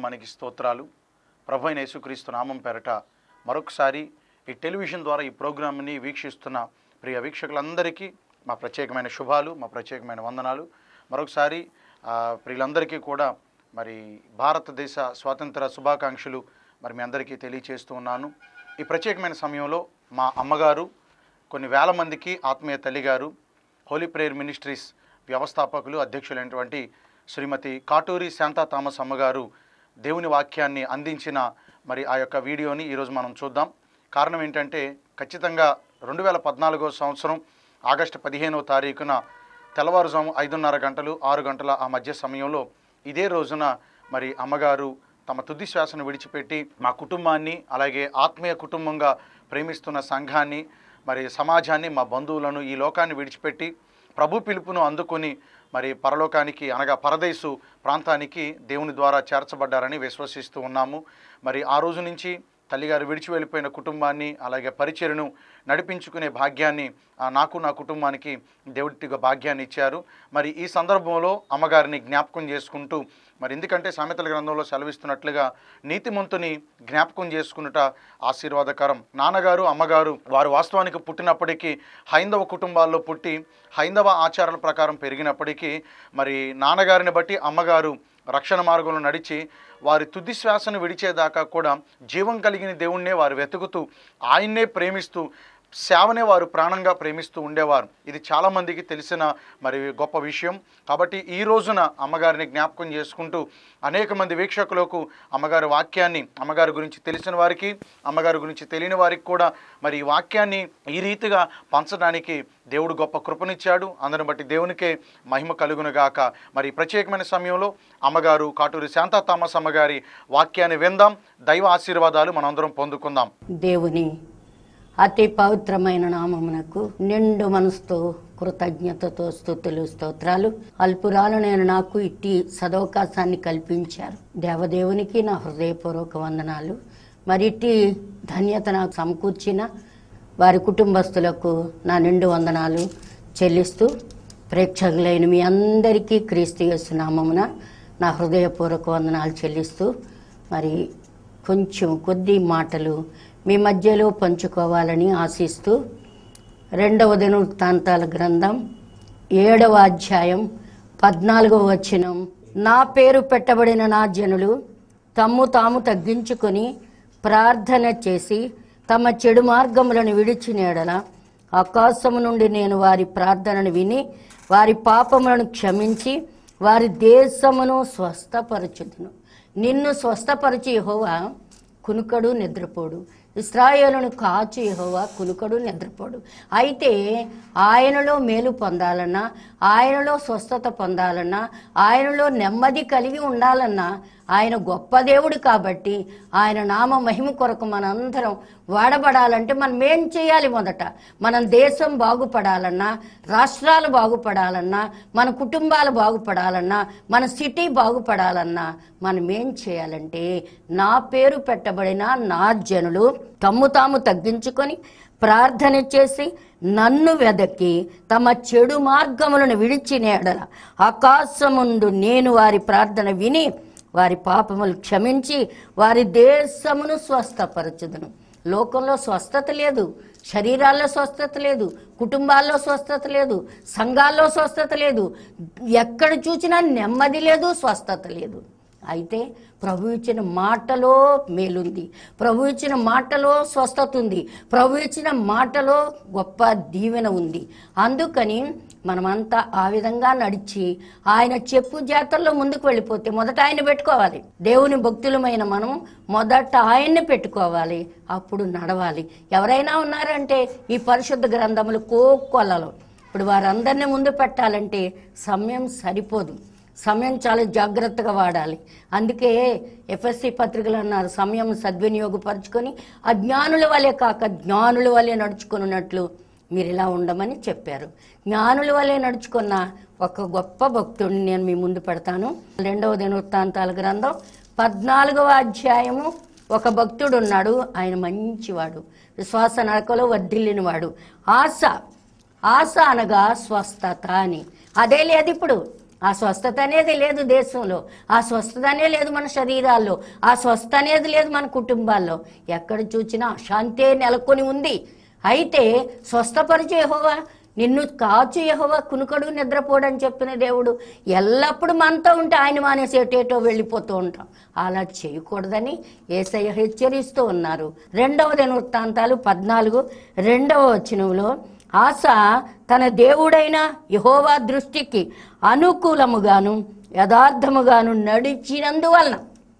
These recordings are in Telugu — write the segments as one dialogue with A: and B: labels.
A: నామానికి స్తోత్రాలు ప్రభు అయిన యేసుక్రీస్తు నామం పేరట మరొకసారి ఈ టెలివిజన్ ద్వారా ఈ ప్రోగ్రామ్ని వీక్షిస్తున్న ప్రియ వీక్షకులందరికీ మా ప్రత్యేకమైన శుభాలు మా ప్రత్యేకమైన వందనాలు మరొకసారి ఆ, ప్రియులందరికీ కూడా మరి భారతదేశ స్వాతంత్ర శుభాకాంక్షలు మరి మీ అందరికీ తెలియచేస్తూ ఉన్నాను ఈ ప్రత్యేకమైన సమయంలో మా అమ్మగారు కొన్ని వేల మందికి ఆత్మీయ తల్లిగారు హోలీ ప్రేయర్ మినిస్ట్రీస్ వ్యవస్థాపకులు అధ్యక్షులైనటువంటి శ్రీమతి కాటూరి శాంతా థామస్ అమ్మగారు దేవుని వాక్యాన్ని అందించిన మరి ఆ యొక్క వీడియోని ఈరోజు మనం చూద్దాం కారణం ఏంటంటే ఖచ్చితంగా రెండు వేల పద్నాలుగో సంవత్సరం ఆగస్టు పదిహేనవ తారీఖున తెల్లవారుజాము ఐదున్నర గంటలు ఆరు గంటల ఆ మధ్య సమయంలో ఇదే రోజున మరి అమ్మగారు తమ తుది శ్వాసను విడిచిపెట్టి మా కుటుంబాన్ని అలాగే ఆత్మీయ కుటుంబంగా ప్రేమిస్తున్న సంఘాన్ని మరి సమాజాన్ని మా బంధువులను ఈ లోకాన్ని విడిచిపెట్టి ప్రభు పిలుపును అందుకొని మరి పరలోకానికి అనగా పరదేశు ప్రాంతానికి దేవుని ద్వారా చేర్చబడ్డారని విశ్వసిస్తూ ఉన్నాము మరి ఆ రోజు నుంచి తల్లిగారు విడిచి వెళ్ళిపోయిన కుటుంబాన్ని అలాగే పరిచయను నడిపించుకునే భాగ్యాన్ని ఆ, నాకు నా కుటుంబానికి దేవుడిగా భాగ్యాన్ని ఇచ్చారు మరి ఈ సందర్భంలో అమ్మగారిని జ్ఞాపకం చేసుకుంటూ మరి ఎందుకంటే సామెతల గ్రంథంలో సెలవిస్తున్నట్లుగా నీతిమంతుని జ్ఞాపకం చేసుకున్నట ఆశీర్వాదకరం నాన్నగారు అమ్మగారు వారు వాస్తవానికి పుట్టినప్పటికీ హైందవ కుటుంబాల్లో పుట్టి హైందవ ఆచారాల ప్రకారం పెరిగినప్పటికీ మరి నాన్నగారిని బట్టి అమ్మగారు రక్షణ మార్గంలో నడిచి వారి తుది శ్వాసను విడిచేదాకా కూడా జీవం కలిగిన దేవుణ్ణే వారు వెతుకుతూ ఆయన్నే ప్రేమిస్తూ సేవనే వారు ప్రాణంగా ప్రేమిస్తూ ఉండేవారు ఇది చాలామందికి తెలిసిన మరి గొప్ప విషయం కాబట్టి ఈ రోజున అమ్మగారిని జ్ఞాపకం చేసుకుంటూ అనేక మంది వీక్షకులకు అమ్మగారి వాక్యాన్ని అమ్మగారి గురించి తెలిసిన వారికి అమ్మగారి గురించి తెలియని వారికి కూడా మరి ఈ వాక్యాన్ని ఈ రీతిగా పంచడానికి దేవుడు గొప్ప కృపనిచ్చాడు అందరిని బట్టి దేవునికే మహిమ కలుగునుగాక మరి ఈ ప్రత్యేకమైన సమయంలో అమ్మగారు కాటూరి శాంతా థామస్ అమ్మగారి వాక్యాన్ని విందాం దైవ ఆశీర్వాదాలు మనందరం పొందుకుందాం
B: దేవుని అతి పవిత్రమైన నామమునకు నిండు మనసుతో కృతజ్ఞతతో స్థుతులు స్తోత్రాలు అల్పురాలు నేను నాకు ఇట్టి సదవకాశాన్ని కల్పించారు దేవదేవునికి నా హృదయపూర్వక వందనాలు మరి ఇట్టి ధన్యత నాకు సమకూర్చిన వారి కుటుంబస్తులకు నా నిండు వందనాలు చెల్లిస్తూ ప్రేక్షకులైన మీ అందరికీ క్రీస్తు యేసు నామమున నా హృదయపూర్వక వందనాలు చెల్లిస్తూ మరి కొంచెం కొద్ది మాటలు మీ మధ్యలో పంచుకోవాలని ఆశిస్తూ రెండవ దినవృత్తాంతాల గ్రంథం ఏడవ అధ్యాయం పద్నాలుగవ వచనం నా పేరు పెట్టబడిన నా జనులు తమ్ము తాము తగ్గించుకొని ప్రార్థన చేసి తమ చెడు మార్గములను విడిచిన ఎడల ఆకాశము నుండి నేను వారి ప్రార్థనను విని వారి పాపములను క్షమించి వారి దేశమును స్వస్థపరచుదును నిన్ను స్వస్థపరచు యెహోవా కునుకడు నిద్రపోడు ఇస్రాయేలును కాచు యెహోవా కునుకడు నిద్రపోడు అయితే ఆయనలో మేలు పొందాలన్నా ఆయనలో స్వస్థత పొందాలన్నా ఆయనలో నెమ్మది కలిగి ఉండాలన్నా ఆయన గొప్ప దేవుడు కాబట్టి ఆయన నామ మహిమ కొరకు మనందరం వాడబడాలంటే మనం ఏం చేయాలి మొదట మనం దేశం బాగుపడాలన్నా రాష్ట్రాలు బాగుపడాలన్నా మన కుటుంబాలు బాగుపడాలన్నా మన సిటీ బాగుపడాలన్నా మనం ఏం చేయాలంటే నా పేరు పెట్టబడిన నా జనులు తమ్ము తాము తగ్గించుకొని ప్రార్థన చేసి నన్ను వెదకి తమ చెడు మార్గములను విడిచిన ఎడల ఆకాశముందు నేను వారి ప్రార్థన విని వారి పాపములు క్షమించి వారి దేశమును స్వస్థపరచుదును లోకంలో స్వస్థత లేదు శరీరాల్లో స్వస్థత లేదు కుటుంబాల్లో స్వస్థత లేదు సంఘాల్లో స్వస్థత లేదు ఎక్కడ చూసినా నెమ్మది లేదు స్వస్థత లేదు అయితే ప్రభు ఇచ్చిన మాటలో మేలుంది ప్రభు ఇచ్చిన మాటలో స్వస్థత ఉంది ప్రభు ఇచ్చిన మాటలో గొప్ప దీవెన ఉంది అందుకని మనమంతా ఆ విధంగా నడిచి ఆయన చెప్పు జాతరలో ముందుకు వెళ్ళిపోతే మొదట ఆయన పెట్టుకోవాలి దేవుని భక్తులమైన మనం మొదట ఆయన్ని పెట్టుకోవాలి అప్పుడు నడవాలి ఎవరైనా ఉన్నారంటే ఈ పరిశుద్ధ గ్రంథములు కోకొల్లలో ఇప్పుడు వారందరినీ ముందు పెట్టాలంటే సమయం సరిపోదు సమయం చాలా జాగ్రత్తగా వాడాలి అందుకే ఎఫ్ఎస్సి పత్రికలు అన్నారు సమయం సద్వినియోగపరచుకొని అజ్ఞానుల వలె కాక జ్ఞానుల వలె నడుచుకున్నట్లు మీరు ఇలా ఉండమని చెప్పారు జ్ఞానుల వలె నడుచుకున్న ఒక గొప్ప భక్తుడిని నేను మీ ముందు పెడతాను రెండవ దినవృత్తాంతాల గ్రంథం పద్నాలుగవ అధ్యాయము ఒక భక్తుడు ఉన్నాడు ఆయన మంచివాడు విశ్వాస నడకలో వర్ధిల్లినవాడు ఆశ ఆశ అనగా స్వస్థత అని అదే లేదు ఇప్పుడు ఆ స్వస్థత అనేది లేదు దేశంలో ఆ స్వస్థత అనే లేదు మన శరీరాల్లో ఆ స్వస్థత అనేది లేదు మన కుటుంబాల్లో ఎక్కడ చూసినా అశాంతే నెలకొని ఉంది అయితే స్వస్థపరిచే యెహోవా నిన్ను కాచు యెహోవా కునుకడు నిద్రపోడని చెప్పిన దేవుడు ఎల్లప్పుడూ మనతో ఉంటే ఆయన మానేసి ఎటేటో వెళ్ళిపోతూ ఉంటాం అలా చేయకూడదని ఏసయ్య హెచ్చరిస్తూ ఉన్నారు రెండవ దినవృత్తాంతాలు పద్నాలుగు రెండవ వచనంలో ఆశ తన దేవుడైన యహోవా దృష్టికి అనుకూలముగాను యథార్థముగాను నడిచినందువలన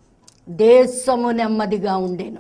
B: దేశము నెమ్మదిగా ఉండేను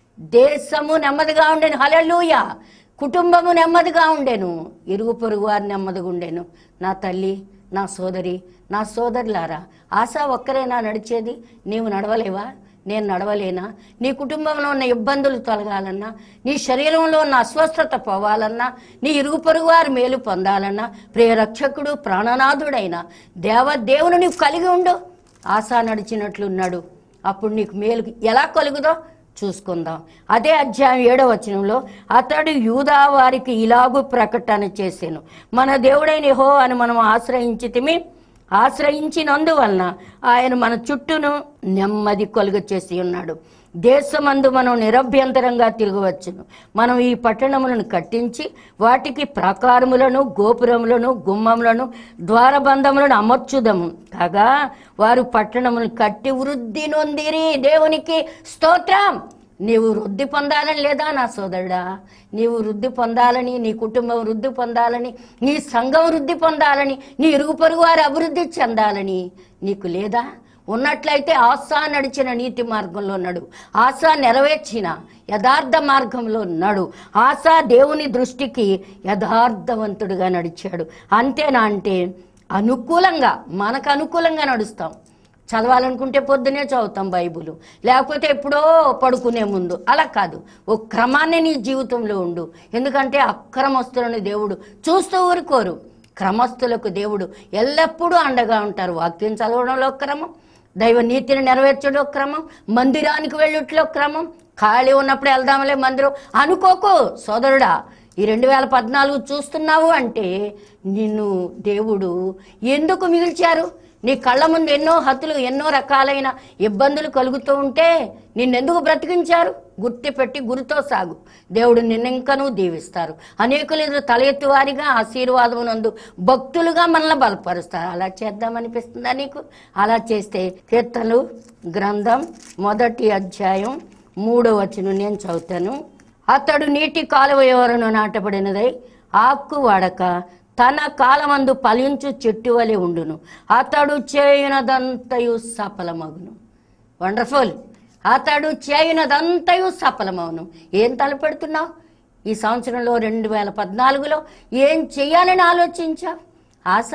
B: దేశము నెమ్మదిగా ఉండేను హలెలూయ కుటుంబము నెమ్మదిగా ఉండేను ఇరుగు పొరుగు వారు నెమ్మదిగా ఉండేను నా తల్లి నా సోదరి నా సోదరులారా ఆశ ఒక్కరేనా నడిచేది నీవు నడవలేవా నేను నడవలేనా నీ కుటుంబంలో ఉన్న ఇబ్బందులు తొలగాలన్నా నీ శరీరంలో ఉన్న అస్వస్థత పోవాలన్నా నీ ఇరుగు పొరుగు వారు మేలు పొందాలన్నా ప్రియ రక్షకుడు ప్రాణనాథుడైన దేవదేవుని నీవు కలిగి ఉండు ఆశ నడిచినట్లున్నాడు అప్పుడు నీకు మేలు ఎలా కలుగుదో చూసుకుందాం అదే అధ్యాయం ఏడవ వచనంలో అతడు యూదా వారికి ఇలాగూ ప్రకటన చేసాను మన దేవుడైన హో అని మనం ఆశ్రయించితిమి ఆశ్రయించినందువలన ఆయన మన చుట్టూను నెమ్మది కొలుగ చేసి ఉన్నాడు దేశమందు మనం నిరభ్యంతరంగా తిరగవచ్చును మనం ఈ పట్టణములను కట్టించి వాటికి ప్రాకారములను గోపురములను గుమ్మములను ద్వారబంధములను అమర్చుదము కాగా వారు పట్టణములను కట్టి వృద్ధి నొందిరి దేవునికి స్తోత్రం నీవు వృద్ధి పొందాలని లేదా నా సోదరుడా నీవు వృద్ధి పొందాలని నీ కుటుంబం వృద్ధి పొందాలని నీ సంఘం వృద్ధి పొందాలని నీ ఇరుగు పొరుగు వారు అభివృద్ధి చెందాలని నీకు లేదా ఉన్నట్లయితే ఆశా నడిచిన నీతి మార్గంలో నడు ఆశ నెరవేర్చిన యథార్థ మార్గంలో నడు ఆశ దేవుని దృష్టికి యథార్థవంతుడిగా నడిచాడు అంతేనా అంటే అనుకూలంగా మనకు అనుకూలంగా నడుస్తాం చదవాలనుకుంటే పొద్దునే చదువుతాం బైబుల్ లేకపోతే ఎప్పుడో పడుకునే ముందు అలా కాదు ఓ క్రమాన్ని నీ జీవితంలో ఉండు ఎందుకంటే అక్రమస్తులను దేవుడు చూస్తూ ఊరుకోరు క్రమస్తులకు దేవుడు ఎల్లప్పుడూ అండగా ఉంటారు వాక్యం చదవడంలో క్రమం దైవ నీతిని నెరవేర్చడంలో క్రమం మందిరానికి వెళ్ళుట్లో క్రమం ఖాళీ ఉన్నప్పుడు వెళ్దాంలే మందిరం అనుకోకు సోదరుడా ఈ రెండు వేల పద్నాలుగు చూస్తున్నావు అంటే నిన్ను దేవుడు ఎందుకు మిగిల్చారు నీ కళ్ళ ముందు ఎన్నో హతులు ఎన్నో రకాలైన ఇబ్బందులు కలుగుతూ ఉంటే నిన్నెందుకు బ్రతికించారు గుర్తు పెట్టి గురితో సాగు దేవుడు నిన్నింకనూ దీవిస్తారు అనేకులు ఎదురు తల ఎత్తి వారిగా ఆశీర్వాదమునందు భక్తులుగా మనల్ని బలపరుస్తారు అలా చేద్దామనిపిస్తుందా నీకు అలా చేస్తే కీర్తనలు గ్రంథం మొదటి అధ్యాయం మూడో వచనం నేను చదువుతాను అతడు నీటి కాలువ ఎవరను నాటబడినదై ఆకు వాడక తన కాలమందు ఫలించు చెట్టు వలె ఉండును అతడు చేయునదంతయు సఫలమగును వండర్ఫుల్ అతడు చేయునదంతయు సఫలమవును ఏం తలపెడుతున్నావు ఈ సంవత్సరంలో రెండు వేల పద్నాలుగులో ఏం చెయ్యాలని ఆలోచించా ఆశ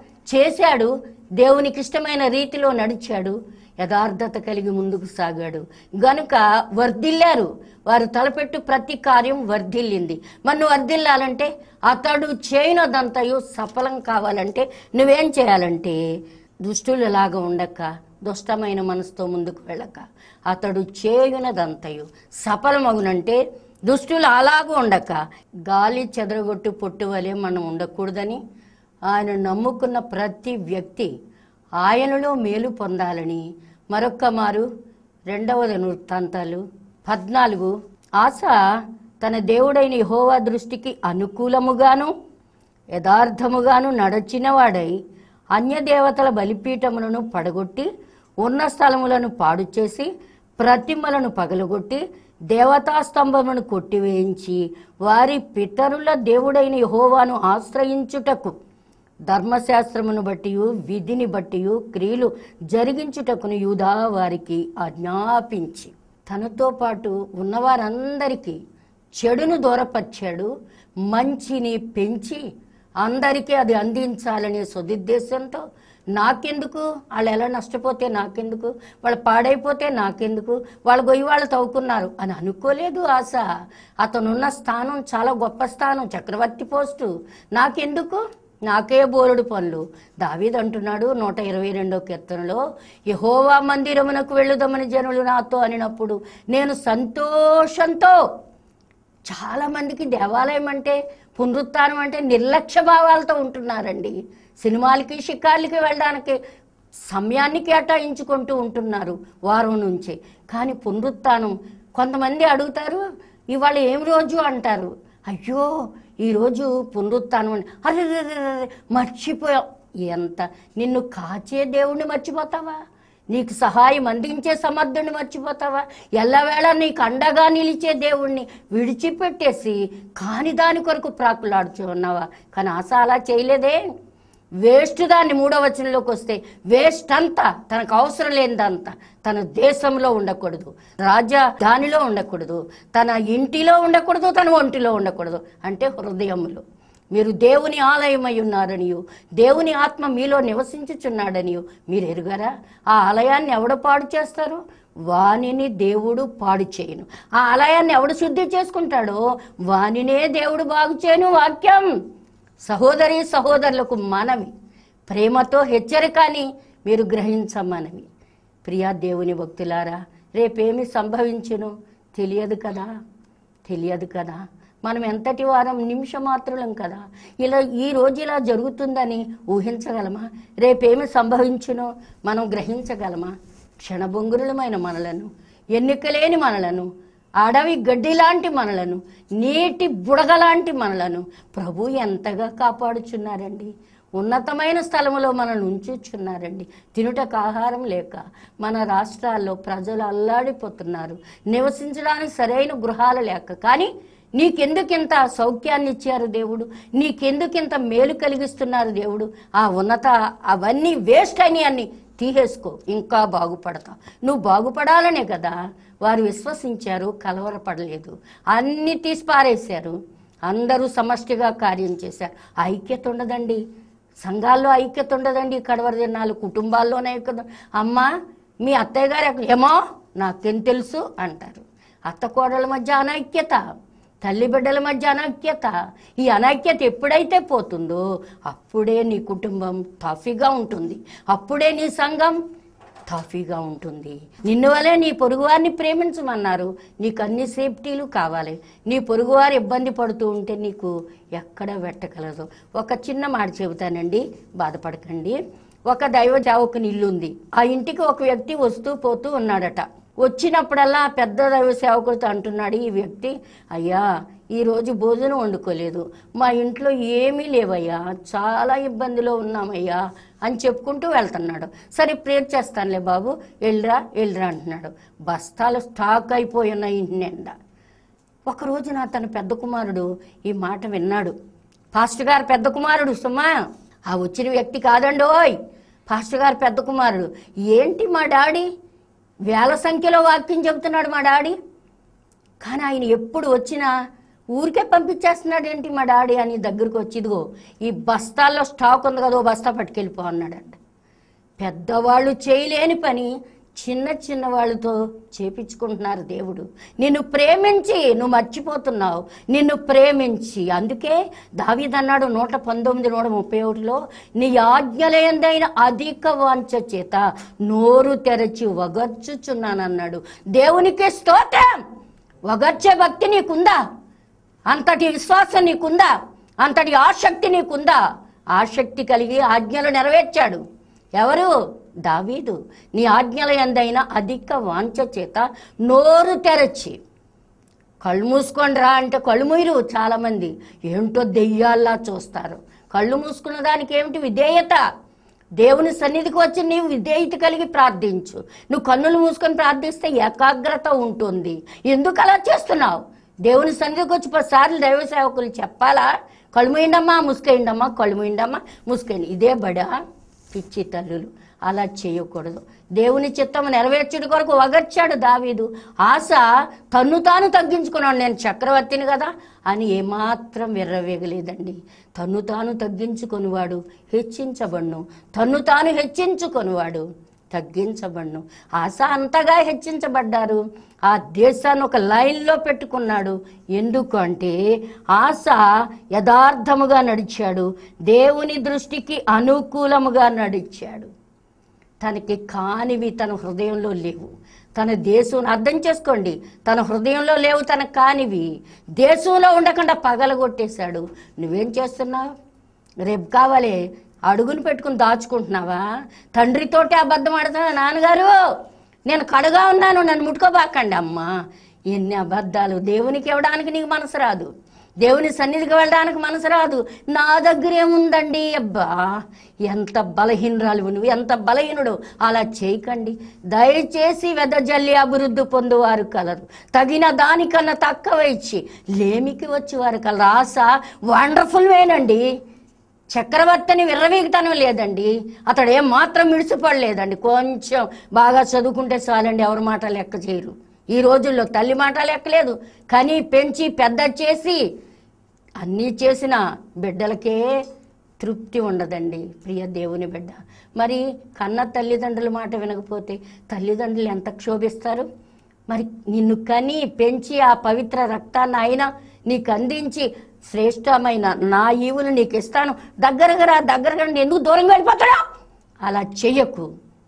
B: చేశాడు దేవునికి ఇష్టమైన రీతిలో నడిచాడు యథార్థత కలిగి ముందుకు సాగాడు గనుక వర్ధిల్లారు వారు తలపెట్టు ప్రతి కార్యం వర్ధిల్లింది మరి నువ్వు వర్ధిల్లాలంటే అతడు చేయనదంతయు సఫలం కావాలంటే నువ్వేం చేయాలంటే దుష్టులు లాగా ఉండక దుష్టమైన మనసుతో ముందుకు వెళ్ళక అతడు చేయునదంతయు సఫలమగునంటే దుష్టులు అలాగూ ఉండక గాలి చెదరగొట్టు పొట్టు వలె మనం ఉండకూడదని ఆయన నమ్ముకున్న ప్రతి వ్యక్తి ఆయనలో మేలు పొందాలని మరొక్క మారు రెండవ వృత్తాంతాలు పద్నాలుగు ఆశ తన దేవుడైన యెహోవా దృష్టికి అనుకూలముగాను యథార్థముగాను నడచినవాడై అన్యదేవతల బలిపీఠములను పడగొట్టి ఉన్న స్థలములను పాడు చేసి ప్రతిమలను పగలగొట్టి దేవతా స్తంభములను కొట్టివేయించి వారి పితరుల దేవుడైన యెహోవాను ఆశ్రయించుటకు ధర్మశాస్త్రమును బట్టి విధిని బట్టి క్రియలు జరిగించుటకును యూదా వారికి ఆజ్ఞాపించి తనతో పాటు ఉన్నవారందరికీ చెడును దూరపరిచాడు మంచిని పెంచి అందరికీ అది అందించాలనే సదుద్దేశంతో నాకెందుకు వాళ్ళు ఎలా నష్టపోతే నాకెందుకు వాళ్ళు పాడైపోతే నాకెందుకు వాళ్ళు గొయ్యి వాళ్ళు తవ్వుకున్నారు అని అనుకోలేదు ఆశ అతనున్న స్థానం చాలా గొప్ప స్థానం చక్రవర్తి పోస్టు నాకెందుకు నాకే బోలుడు పనులు దావీద్ అంటున్నాడు నూట ఇరవై రెండో కీర్తనలో యహోవా మందిరమునకు వెళ్ళుదామని జనులు నాతో అనినప్పుడు నేను సంతోషంతో చాలా మందికి దేవాలయం అంటే పునరుత్థానం అంటే నిర్లక్ష్య భావాలతో ఉంటున్నారండి సినిమాలకి షికార్లకి వెళ్ళడానికి సమయాన్ని కేటాయించుకుంటూ ఉంటున్నారు వారం నుంచి కానీ పునరుత్థానం కొంతమంది అడుగుతారు ఇవాళ ఏం రోజు అంటారు అయ్యో ఈరోజు పునరుత్థానం అని అరే రే, రే, రే, రే, మర్చిపోయావు ఎంత నిన్ను కాచే దేవుణ్ణి మర్చిపోతావా నీకు సహాయం అందించే సమర్థుని మర్చిపోతావా ఎల్లవేళ నీకు అండగా నిలిచే దేవుణ్ణి విడిచిపెట్టేసి కాని దాని కొరకు ప్రాకులాడుచు ఉన్నావా కానీ ఆశ అలా చేయలేదే వేస్ట్ దాన్ని మూడో వచనంలోకి వస్తే వేస్ట్ అంతా తనకు అవసరం లేనిదంతా తన దేశంలో ఉండకూడదు రాజా దానిలో ఉండకూడదు తన ఇంటిలో ఉండకూడదు తన ఒంటిలో ఉండకూడదు అంటే హృదయంలో మీరు దేవుని ఆలయమై ఉన్నారనియు దేవుని ఆత్మ మీలో నివసించుచున్నాడనియు మీరు ఎరుగరా ఆ ఆలయాన్ని ఎవడు పాడు చేస్తారు వానిని దేవుడు పాడు చేయను ఆ ఆలయాన్ని ఎవడు శుద్ధి చేసుకుంటాడో వానినే దేవుడు బాగు చేయను వాక్యం సహోదరి సహోదరులకు మనవి ప్రేమతో హెచ్చరికని మీరు గ్రహించమనవి ప్రియా దేవుని భక్తులారా రేపేమి సంభవించును తెలియదు కదా తెలియదు కదా మనం ఎంతటి వారం నిమిషమాత్రులం కదా ఇలా ఈ రోజు ఇలా జరుగుతుందని ఊహించగలమా రేపేమి సంభవించునో మనం గ్రహించగలమా క్షణభంగురులమైన మనలను ఎన్నికలేని మనలను అడవి గడ్డి లాంటి మనలను నీటి బుడగలాంటి మనలను ప్రభు ఎంతగా కాపాడుచున్నారండి ఉన్నతమైన స్థలములో మనల్ని ఉంచుచున్నారండి తినుటకు ఆహారం లేక మన రాష్ట్రాల్లో ప్రజలు అల్లాడిపోతున్నారు నివసించడానికి సరైన గృహాలు లేక కానీ నీకెందుకింత సౌఖ్యాన్ని ఇచ్చారు దేవుడు నీకెందుకింత మేలు కలిగిస్తున్నారు దేవుడు ఆ ఉన్నత అవన్నీ వేస్ట్ అని అన్ని తీసేసుకో ఇంకా బాగుపడతా నువ్వు బాగుపడాలనే కదా వారు విశ్వసించారు కలవరపడలేదు అన్ని తీసి పారేశారు అందరూ సమష్టిగా కార్యం చేశారు ఐక్యత ఉండదండి సంఘాల్లో ఐక్యత ఉండదండి కడవర దినాలు కుటుంబాల్లోనే ఐక్యత అమ్మా మీ అత్తయ్య గారు ఎక్కడ- ఏమో నాకేం తెలుసు అంటారు అత్త కోడల మధ్య అనైక్యత తల్లి బిడ్డల మధ్య అనైక్యత ఈ అనైక్యత ఎప్పుడైతే పోతుందో అప్పుడే నీ కుటుంబం టాఫీగా ఉంటుంది అప్పుడే నీ సంఘం టాఫీగా ఉంటుంది నిన్ను వలే నీ పొరుగువారిని ప్రేమించమన్నారు నీకు అన్ని సేఫ్టీలు కావాలి నీ పొరుగువారు ఇబ్బంది పడుతూ ఉంటే నీకు ఎక్కడ పెట్టగలదు ఒక చిన్న మాట చెబుతానండి బాధపడకండి ఒక దైవ జావకుని ఇల్లు ఉంది ఆ ఇంటికి ఒక వ్యక్తి వస్తూ పోతూ ఉన్నాడట వచ్చినప్పుడల్లా ఆ పెద్ద దైవ సేవకుడితో అంటున్నాడు ఈ వ్యక్తి అయ్యా ఈరోజు భోజనం వండుకోలేదు మా ఇంట్లో ఏమీ లేవయ్యా చాలా ఇబ్బందిలో ఉన్నామయ్యా అని చెప్పుకుంటూ వెళ్తున్నాడు సరే ప్రేర్ చేస్తానులే బాబు వెళ్ళరా వెళ్ళరా అంటున్నాడు బస్తాలు స్టాక్ అయిపోయి ఉన్నాయి ఇంటి నిండా ఒక రోజున తన పెద్ద కుమారుడు ఈ మాట విన్నాడు పాస్టర్ గారు పెద్ద కుమారుడు సుమా ఆ వచ్చిన వ్యక్తి కాదండి ఓయ్ పాస్టర్ గారు పెద్ద కుమారుడు ఏంటి మా డాడీ వేల సంఖ్యలో వాక్యం చెబుతున్నాడు మా డాడీ కానీ ఆయన ఎప్పుడు వచ్చినా ఊరికే పంపించేస్తున్నాడు ఏంటి మా డాడీ అని దగ్గరకు వచ్చి ఇదిగో ఈ బస్తాల్లో స్టాక్ ఉంది కదా ఓ బస్తా పట్టుకెళ్ళిపో అన్నాడంట పెద్దవాళ్ళు చేయలేని పని చిన్న చిన్న వాళ్ళతో చేపించుకుంటున్నారు దేవుడు నిన్ను ప్రేమించి నువ్వు మర్చిపోతున్నావు నిన్ను ప్రేమించి అందుకే దావీదన్నాడు నూట పంతొమ్మిది నూట ముప్పై ఒకటిలో నీ ఆజ్ఞలేందైన అధిక వాంఛ చేత నోరు తెరచి వగర్చుచున్నానన్నాడు దేవునికి స్తోత్రం వగర్చే భక్తి నీకుందా అంతటి విశ్వాసం నీకుందా అంతటి ఆసక్తి నీకుందా ఆసక్తి కలిగి ఆజ్ఞలు నెరవేర్చాడు ఎవరు దావీదు నీ ఆజ్ఞల ఎందైనా అధిక వాంఛ చేత నోరు తెరచి కళ్ళు మూసుకొని రా అంటే కళ్ళు మూయరు చాలామంది ఏంటో దెయ్యాల్లా చూస్తారు కళ్ళు మూసుకున్న దానికి ఏమిటి విధేయత దేవుని సన్నిధికి వచ్చి నీవు విధేయత కలిగి ప్రార్థించు నువ్వు కన్నులు మూసుకొని ప్రార్థిస్తే ఏకాగ్రత ఉంటుంది ఎందుకు అలా చేస్తున్నావు దేవుని సన్నిధికి వచ్చి పదిసార్లు దైవ సేవకులు చెప్పాలా కళ్ళు మూయండమ్మా ముసుకేయండమ్మా కళ్ళు మూయండమ్మా ముసుకేయండి ఇదే బడా పిచ్చి తల్లులు అలా చేయకూడదు దేవుని చిత్తం నెరవేర్చుడి కొరకు వగర్చాడు దావీదు ఆశ తన్ను తాను తగ్గించుకున్నాడు నేను చక్రవర్తిని కదా అని ఏమాత్రం విర్రవేగలేదండి తన్ను తాను తగ్గించుకొనివాడు హెచ్చించబడును తన్ను తాను హెచ్చించుకొనివాడు తగ్గించబడును ఆశ అంతగా హెచ్చించబడ్డారు ఆ దేశాన్ని ఒక లైన్లో పెట్టుకున్నాడు ఎందుకు అంటే ఆశ యథార్థముగా నడిచాడు దేవుని దృష్టికి అనుకూలముగా నడిచాడు తనకి కానివి తన హృదయంలో లేవు తన దేశం అర్థం చేసుకోండి తన హృదయంలో లేవు తన కానివి దేశంలో ఉండకుండా పగలగొట్టేశాడు నువ్వేం చేస్తున్నావు రేపు కావాలి అడుగుని పెట్టుకుని దాచుకుంటున్నావా తండ్రితోటి అబద్ధం ఆడుతున్నా నాన్నగారు నేను కడుగా ఉన్నాను నన్ను ముట్టుకోబాకండి అమ్మా ఎన్ని అబద్ధాలు దేవునికి ఇవ్వడానికి నీకు మనసు రాదు దేవుని సన్నిధికి వెళ్ళడానికి మనసు రాదు నా దగ్గర ఏముందండి అబ్బా ఎంత బలహీనరాలు నువ్వు ఎంత బలహీనుడు అలా చేయకండి దయచేసి వెదజల్లి అభివృద్ధి పొందువారు కలరు తగిన దానికన్నా తక్కువ ఇచ్చి లేమికి వచ్చేవారు కలరు ఆశ వండర్ఫుల్ వేనండి చక్రవర్తిని విర్రవీగతనం లేదండి అతడు ఏం మాత్రం మిడిసిపడలేదండి కొంచెం బాగా చదువుకుంటే చాలండి ఎవరి మాట లెక్క చేయరు ఈ రోజుల్లో తల్లి మాట లెక్కలేదు కానీ పెంచి పెద్ద చేసి అన్నీ చేసిన బిడ్డలకే తృప్తి ఉండదండి ప్రియ దేవుని బిడ్డ మరి కన్న తల్లిదండ్రుల మాట వినకపోతే తల్లిదండ్రులు ఎంత క్షోభిస్తారు మరి నిన్ను కని పెంచి ఆ పవిత్ర రక్తాన్ని ఆయన నీకు అందించి శ్రేష్టమైన నా ఈవులు నీకు ఇస్తాను దగ్గరగా రా దగ్గరగా రా, ఎందుకు దూరంగా వెళ్ళిపోతాడా అలా చెయ్యకు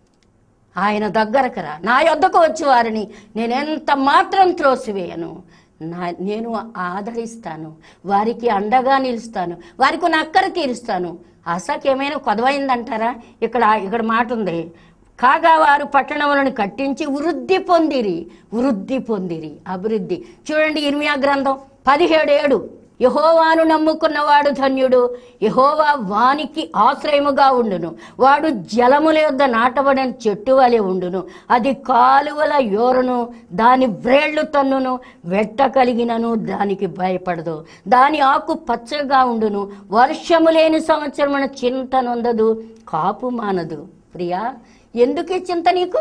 B: ఆయన దగ్గరకు రా నా యొద్దకు వచ్చి వారిని నేను ఎంత మాత్రం త్రోసివేయను నా నేను ఆదరిస్తాను వారికి అండగా నిలుస్తాను వారికి నా అక్కర తీరుస్తాను ఆశకి ఏమైనా కొదవైందంటారా ఇక్కడ ఇక్కడ మాట ఉంది కాగా వారు పట్టణములను కట్టించి వృద్ధి పొందిరి వృద్ధి పొందిరి అభివృద్ధి చూడండి ఇర్మియా గ్రంథం పదిహేడు ఏడు యహోవాను నమ్ముకున్నవాడు ధన్యుడు యహోవా వానికి ఆశ్రయముగా ఉండును వాడు జలముల యొద్ద నాటబడిన చెట్టు వలె ఉండును అది కాలువల యోరును దాని వ్రేళ్లు తన్నును వెట్ట కలిగినను దానికి భయపడదు దాని ఆకు పచ్చగా ఉండును వర్షము లేని సంవత్సరమున చింత నొందదు కాపు మానదు ప్రియా ఎందుకు ఈ చింత నీకు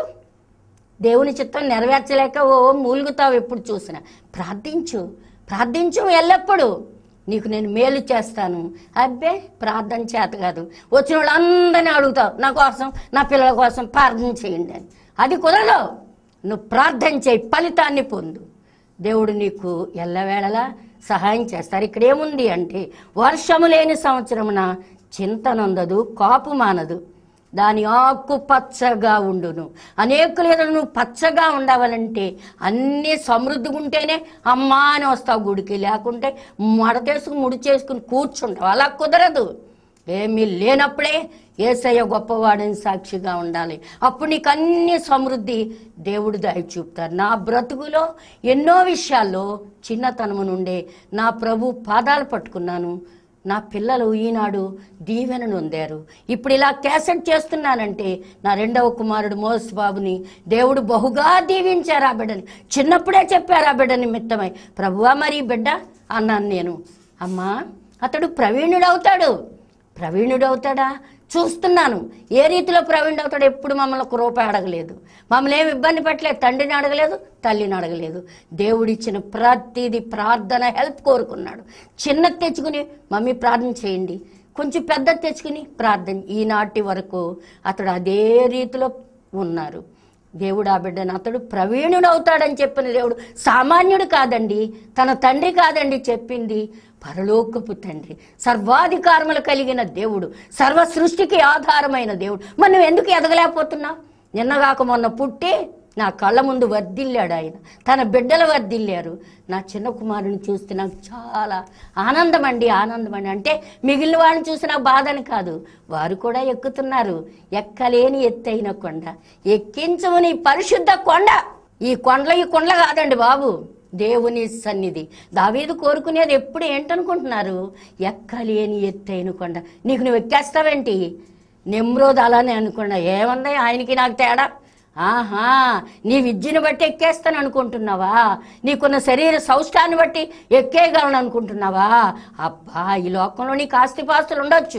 B: దేవుని చిత్తం నెరవేర్చలేక ఓ మూలుగుతావు ఎప్పుడు చూసినా ప్రార్థించు ప్రార్థించు ఎల్లప్పుడూ నీకు నేను మేలు చేస్తాను అబ్బే ప్రార్థన చేత కాదు వచ్చిన వాళ్ళందరినీ అడుగుతావు నా కోసం నా పిల్లల కోసం ప్రార్థన చేయండి అని అది కుదరదు నువ్వు ప్రార్థన చేయి ఫలితాన్ని పొందు దేవుడు నీకు ఎల్లవేళలా సహాయం చేస్తారు ఇక్కడ ఏముంది అంటే వర్షము లేని సంవత్సరమున చింతనందదు కాపు మానదు దాని ఆకు పచ్చగా ఉండును అనేకులు ఏదో నువ్వు పచ్చగా ఉండవాలంటే అన్నీ సమృద్ధిగా ఉంటేనే అమ్మా అని వస్తావు గుడికి లేకుంటే మడతేసుకుని ముడి చేసుకుని కూర్చుంటావు అలా కుదరదు ఏమీ లేనప్పుడే ఏసయ్య గొప్పవాడని సాక్షిగా ఉండాలి అప్పుడు నీకు అన్ని సమృద్ధి దేవుడు దయ చూపుతారు నా బ్రతుకులో ఎన్నో విషయాల్లో చిన్నతనము నుండే నా ప్రభు పాదాలు పట్టుకున్నాను నా పిల్లలు ఈనాడు దీవెనను పొందారు ఇప్పుడు ఇలా క్యాసెట్ చేస్తున్నానంటే నా రెండవ కుమారుడు మోస్ బాబుని దేవుడు బహుగా దీవించారు ఆ బిడ్డని చిన్నప్పుడే చెప్పారు ఆ బిడ్డ నిమిత్తమై ప్రభువా మరి ఈ బిడ్డ అన్నాను నేను అమ్మా అతడు ప్రవీణుడు అవుతాడు ప్రవీణుడు అవుతాడా చూస్తున్నాను ఏ రీతిలో ప్రవీణుడు అవుతాడు ఎప్పుడు మమ్మల్ని ఒక రూపాయి అడగలేదు మమ్మల్ని ఏమి ఇబ్బంది పెట్టలేదు తండ్రిని అడగలేదు తల్లిని అడగలేదు దేవుడిచ్చిన ప్రతిది ప్రార్థన హెల్ప్ కోరుకున్నాడు చిన్నది తెచ్చుకుని మమ్మీ ప్రార్థన చేయండి కొంచెం పెద్దది తెచ్చుకుని ప్రార్థన ఈనాటి వరకు అతడు అదే రీతిలో ఉన్నారు దేవుడు ఆ బిడ్డను అతడు ప్రవీణుడు అవుతాడని చెప్పిన దేవుడు సామాన్యుడు కాదండి తన తండ్రి కాదండి చెప్పింది పరలోకపు తండ్రి సర్వాధికారములు కలిగిన దేవుడు సర్వ సృష్టికి ఆధారమైన దేవుడు మరి నువ్వు ఎందుకు ఎదగలేకపోతున్నావు నిన్నగాక మొన్న పుట్టి నా కళ్ళ ముందు వర్ధిల్లాడు ఆయన తన బిడ్డలు వర్ధిల్లారు నా చిన్న కుమారుని చూస్తే నాకు చాలా ఆనందం అండి ఆనందం అండి అంటే మిగిలిన వాళ్ళని చూసి నాకు బాధని కాదు వారు కూడా ఎక్కుతున్నారు ఎక్కలేని ఎత్తైన కొండ ఎక్కించము నీ పరిశుద్ధ కొండ ఈ కొండల ఈ కొండల కాదండి బాబు దేవుని సన్నిధి దావీదు కోరుకునేది ఎప్పుడు ఏంటనుకుంటున్నారు ఎక్కలేని ఎత్తైన కొండ నీకు నువ్వు ఎక్కేస్తావేంటి నిమ్రోద్ అలానే అనుకున్నా ఏముంది ఆయనకి నాకు తేడా ఆహా నీ విద్యను బట్టి ఎక్కేస్తాను అనుకుంటున్నావా నీకున్న శరీర సౌష్టాన్ని బట్టి ఎక్కేయగలను అనుకుంటున్నావా అబ్బా ఈ లోకంలో నీకు ఆస్తిపాస్తులు ఉండొచ్చు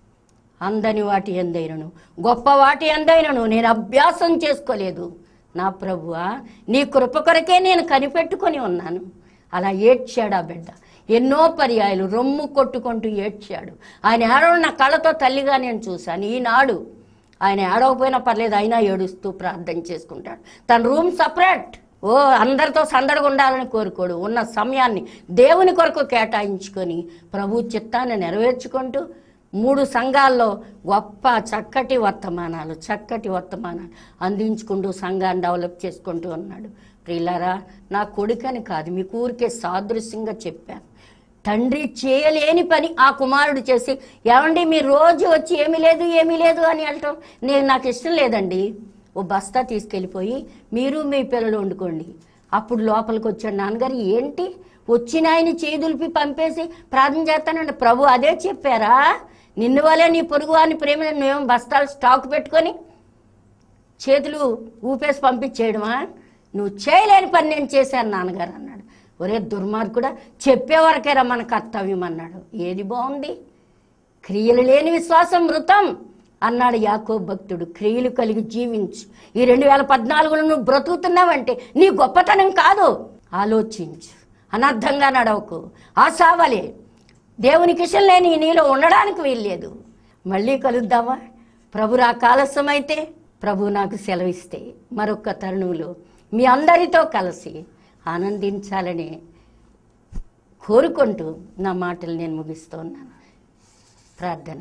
B: అందని వాటి ఎందైనను గొప్ప వాటి ఎందైనను నేను అభ్యాసం చేసుకోలేదు నా ప్రభువా నీ కృప కొరకే నేను కనిపెట్టుకొని ఉన్నాను అలా ఏడ్చాడు ఆ బిడ్డ ఎన్నో పర్యాయాలు రొమ్ము కొట్టుకుంటూ ఏడ్చాడు ఆయన ఏడవ నా కళ్ళతో తల్లిగా నేను చూశాను ఈనాడు ఆయన ఏడవకపోయినా పర్లేదు అయినా ఏడుస్తూ ప్రార్థన చేసుకుంటాడు తన రూమ్ సపరేట్ ఓ అందరితో సందడిగా ఉండాలని కోరుకోడు ఉన్న సమయాన్ని దేవుని కొరకు కేటాయించుకొని ప్రభు చిత్తాన్ని నెరవేర్చుకుంటూ మూడు సంఘాల్లో గొప్ప చక్కటి వర్తమానాలు చక్కటి వర్తమానాలు అందించుకుంటూ సంఘాన్ని డెవలప్ చేసుకుంటూ ఉన్నాడు ప్రియులారా నా కొడుకని కాదు మీకు ఊరికే సాదృశ్యంగా చెప్పాను తండ్రి చేయలేని పని ఆ కుమారుడు చేసి ఏమండి మీరు రోజు వచ్చి ఏమీ లేదు ఏమీ లేదు అని వెళ్ళటం నేను నాకు ఇష్టం లేదండి ఓ బస్తా తీసుకెళ్ళిపోయి మీరు మీ పిల్లలు వండుకోండి అప్పుడు లోపలికి వచ్చాడు నాన్నగారు ఏంటి వచ్చిన ఆయన చేదులిపి పంపేసి ప్రార్థన చేస్తానండి ప్రభు అదే చెప్పారా నిన్ను వలే నీ పొరుగు వారిని ప్రేమ నువ్వేమో బస్తాలు స్టాక్ పెట్టుకొని చేతులు ఊపేసి పంపించేయడమా నువ్వు చేయలేని పని నేను చేశాను నాన్నగారు అన్నాడు ఒరే దుర్మార్గుడా చెప్పేవరకేరా మన కర్తవ్యం అన్నాడు ఏది బాగుంది క్రియలు లేని విశ్వాసం మృతం అన్నాడు యాకో భక్తుడు క్రియలు కలిగి జీవించు ఈ రెండు వేల పద్నాలుగులో నువ్వు బ్రతుకుతున్నావంటే నీ గొప్పతనం కాదు ఆలోచించు అనర్థంగా నడవకు ఆశావలే దేవునికి ఇష్టం లేని నీలో ఉండడానికి వీల్లేదు మళ్ళీ కలుద్దామా ప్రభు రా కాలస్యమైతే ప్రభు నాకు సెలవిస్తే మరొక తరుణంలో మీ అందరితో కలిసి ఆనందించాలని కోరుకుంటూ నా మాటలు నేను ముగిస్తున్నాను ప్రార్థన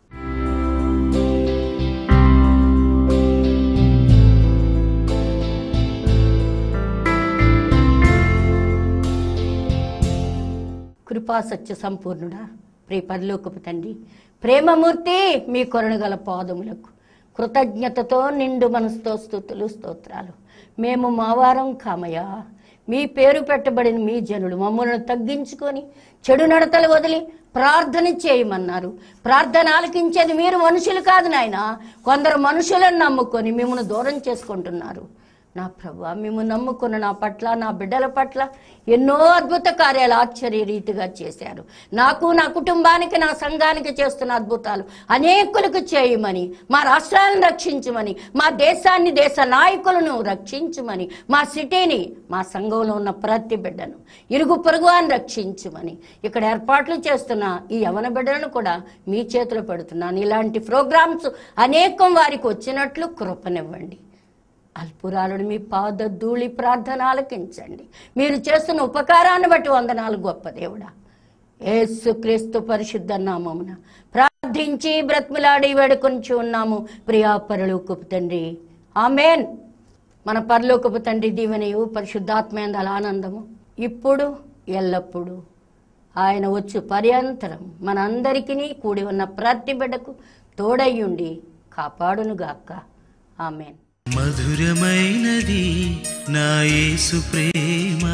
B: కృపా సత్య సంపూర్ణుడా ప్రియ పరలోకపు తండ్రి ప్రేమమూర్తి మీ కొరణగల పాదములకు కృతజ్ఞతతో నిండు మనసుతో స్థుతులు స్తోత్రాలు మేము మావారం కామయ్యా మీ పేరు పెట్టబడిన మీ జనులు మమ్మల్ని తగ్గించుకొని చెడు నడతలు వదిలి ప్రార్థన చేయమన్నారు ప్రార్థన ఆలకించేది మీరు మనుషులు కాదు నాయన కొందరు మనుషులను నమ్ముకొని మిమ్మల్ని దూరం చేసుకుంటున్నారు నా ప్రభా మేము నమ్ముకున్న నా పట్ల నా బిడ్డల పట్ల ఎన్నో అద్భుత కార్యాలు ఆశ్చర్య రీతిగా చేశారు నాకు నా కుటుంబానికి నా సంఘానికి చేస్తున్న అద్భుతాలు అనేకులకు చేయమని మా రాష్ట్రాలను రక్షించమని మా దేశాన్ని దేశ నాయకులను రక్షించమని మా సిటీని మా సంఘంలో ఉన్న ప్రతి బిడ్డను ఇరుగు పొరుగు అని రక్షించమని ఇక్కడ ఏర్పాట్లు చేస్తున్న ఈ యవన బిడ్డలను కూడా మీ చేతిలో పెడుతున్నాను ఇలాంటి ప్రోగ్రామ్స్ అనేకం వారికి వచ్చినట్లు కృపనివ్వండి అల్పురాలను మీ పాద ధూళి ప్రార్థన ఆలకించండి మీరు చేస్తున్న ఉపకారాన్ని బట్టి వందనాలు గొప్ప దేవుడా యేసుక్రీస్తు పరిశుద్ధ నామమున ప్రార్థించి బ్రతిమలాడి వేడుకొంచి ఉన్నాము ప్రియా పరలోకపు తండ్రి ఆమెన్ మన పరలోకపు తండ్రి దీవెనయు పరిశుద్ధాత్మేందల ఆనందము ఇప్పుడు ఎల్లప్పుడూ ఆయన వచ్చు పర్యంతరం మనందరికీ కూడి ఉన్న ప్రతి బిడ్డకు తోడయ్యుండి కాపాడునుగాక ఆమెన్
C: మధురమైనది నా యేసు ప్రేమ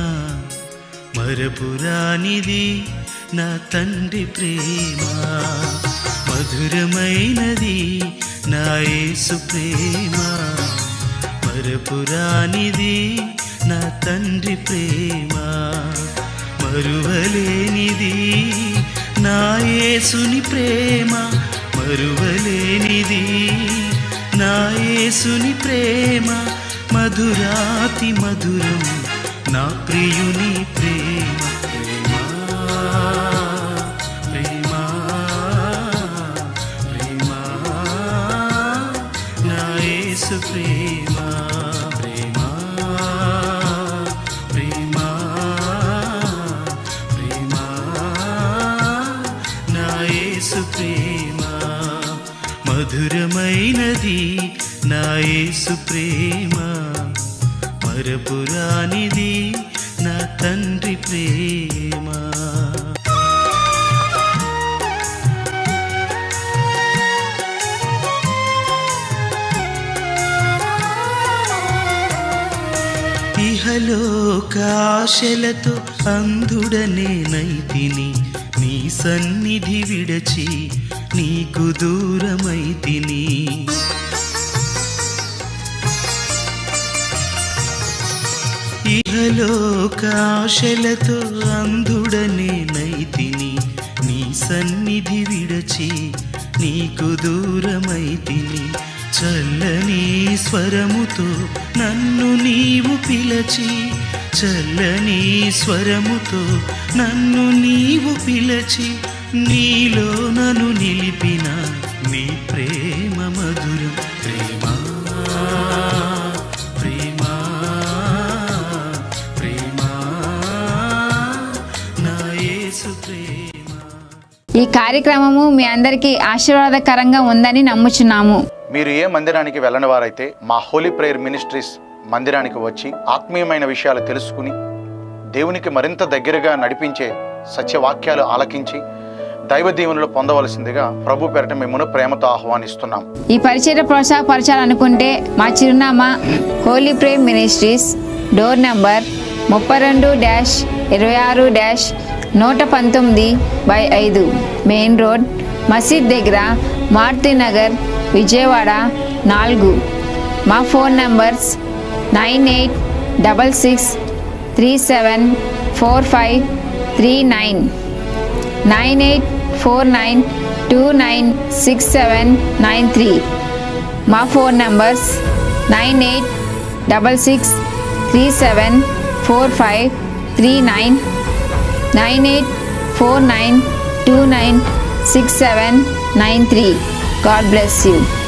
C: మరపురానిది నా తండ్రి ప్రేమ మధురమైనది నా యేసు ప్రేమ మరపురానిది నా తండ్రి ప్రేమ మరువలేనిది నా యేసుని ప్రేమ మరువలేనిది నా యేసుని ప్రేమ మధురాతి మధురం నా ప్రియుని ప్రేమ ప్రేమ ప్రేమ ప్రేమ నా యేసు ప్రేమ ప్రేమ ప్రేమ ప్రేమ నా యేసు ప్రేమ మధురమైనది నా యేసు ప్రేమ మరపురానిది నా తండ్రి ప్రేమ ఇహలోకాశలతో అంధుడనే నైతిని నీ సన్నిధి విడచి నీకు దూరమైతిని ఇహలోకాశలతో అంధుడనే నైతిని నీ సన్నిధి విడచి నీకు దూరమైతిని చల్లని స్వరముతో నన్ను నీవు పిలచి చల్లని స్వరముతో నన్ను నీవు పిలచి నీలో నన్ను నిలిపిన నీ ప్రేమ మధురం ప్రేమ ప్రేమ ప్రేమ నా యేసు ప్రేమ
D: ఈ కార్యక్రమము మీ అందరికీ ఆశీర్వాదకరంగా ఉందని నమ్ముచున్నాము
A: మీరు ఏ మందిరానికి వెళ్ళని వారైతే మా హోలీ ప్రేయర్ మినిస్ట్రీస్ మందిరానికి వచ్చి ఆత్మీయమైన విషయాలు తెలుసుకుని దేవునికి మరింత దగ్గరగా నడిపించే సత్యవాక్యాలు ఆలకించి దైవ దీవెనలు పొందవలసిందిగా ప్రభు పేరట మిమ్మల్ని ప్రేమతో ఆహ్వానిస్తున్నాం
D: ఈ పరిచయ ప్రోత్సాహపరచాలనుకుంటే మా చిరునామా holy Prem ministries door number ముప్పై రెండు డ్యాష్ ఇరవై ఆరు డ్యాష్ నూట పంతొమ్మిది బై ఐదు మెయిన్ రోడ్ మసీద్ దగ్గర మారుతి నగర్ విజయవాడ నాలుగు మా phone numbers nine eight double six three seven four five three nine nine eight four nine two nine six seven nine three మా phone numbers nine eight double six three seven four five three nine nine eight four nine two nine six seven nine three God bless you